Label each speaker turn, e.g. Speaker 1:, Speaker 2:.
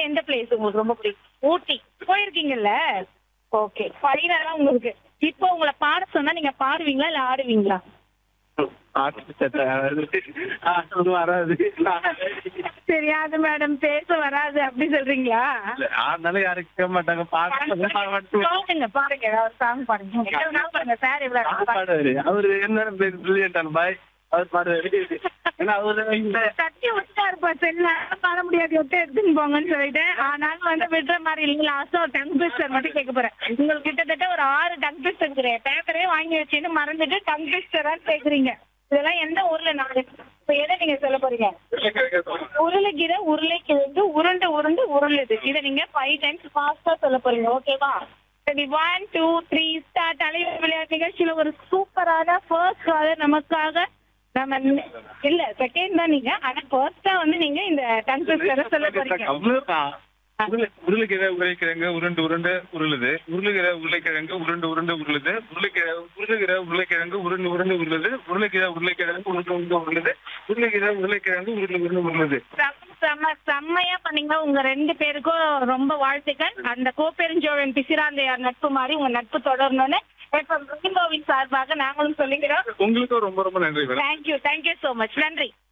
Speaker 1: எந்த பிளேஸ் உங்களுக்கு ரொம்ப பிடிக்கும் ஊட்டி போயிருக்கீங்கல்ல ஓகே ஃபைனலா உங்களுக்கு இப்போ உங்களை பாட சொன்னா நீங்க பாடுவீங்களா இல்ல ஆடுவீங்களா
Speaker 2: அது வராது
Speaker 1: தெரியாது மேடம் பேச வராது அப்படி சொல்றீங்களா
Speaker 2: ஆனாலும் யாரும் கேட்க மாட்டாங்க பாட்டு
Speaker 1: பாருங்க பாருங்க ஒரு சாங் பாருங்க எவ்வளவு நாள் பாருங்க சார் எவ்வளவு
Speaker 2: பாடுவாரு அவரு என்ன பிரில்லியன்டான பாய் அவர் பாடுவாரு ஏன்னா அவரு இந்த
Speaker 1: தட்டி விட்டாரு பர்சன்ட் பாட முடியாது ஒட்ட எடுத்துன்னு போங்கன்னு சொல்லிட்டு ஆனாலும் வந்து விடுற மாதிரி இல்ல லாஸ்டா ஒரு டங் ட்விஸ்டர் மட்டும் கேட்க போறேன் உங்களுக்கு கிட்டத்தட்ட ஒரு ஆறு டங் ட்விஸ்டர் இருக்கிறேன் பேப்பரே வாங்கி வச்சுன்னு மறந்துட்டு டங் ட்விஸ்டரா கேக்குறீங்க இதெல்லாம் எந்த ஊர்ல நான் இப்ப எதை நீங்க சொல்ல போறீங்க உருளைக்கிற உருளைக்கிழங்கு உருண்டு உருண்டு உருளுது இதை நீங்க ஃபைவ் டைம்ஸ் ஃபாஸ்டா சொல்ல போறீங்க ஓகேவா சரி ஒன் டூ த்ரீ ஸ்டார்ட் அலைவர் விளையாட்டு நிகழ்ச்சியில ஒரு சூப்பரான ஃபர்ஸ்ட் காலர் நமக்காக நம்ம நி- இல்ல செகண்ட் தான் நீங்க ஆனா ஃபர்ஸ்டா வந்து நீங்க இந்த கன்ஃபியூஸ் சொல்ல போறீங்க
Speaker 2: அவ்வளவுதான் உருளை- உருளைக்கிழங்கு உருளைக்கிழங்கு உருண்டு உருண்டு உருளுது உருளைக்கிற உருளைக்கிழங்கு உருண்டு உருண்டு உருளுது உருளைக்கிற உருளுகிற உருளைக்கிழங்கு உருண்டு உருண்டு உருளுது உருளைக்கிற உருளைக்கிழங்கு உருண்டு உருண்டு உருளுது உருளைக்கிற உருளைக்கிழங்கு உருண்டு உருண்டு உருளுது
Speaker 1: செம்ம, செம்ம செம்மையா பண்ணீங்க உங்க ரெண்டு பேருக்கும் ரொம்ப வாழ்த்துக்கள் அந்த கோப்பெருஞ்சோழன் பிசிராந்தையார் நட்பு மாதிரி உங்க நட்பு தொடரணும்னு இப்ப ரெயின்போவின் சார்பாக நாங்களும் சொல்லிக்கிறோம்
Speaker 2: உங்களுக்கும் ரொம்ப ரொம்ப நன்றி madam
Speaker 1: thank you thank you so much நன்றி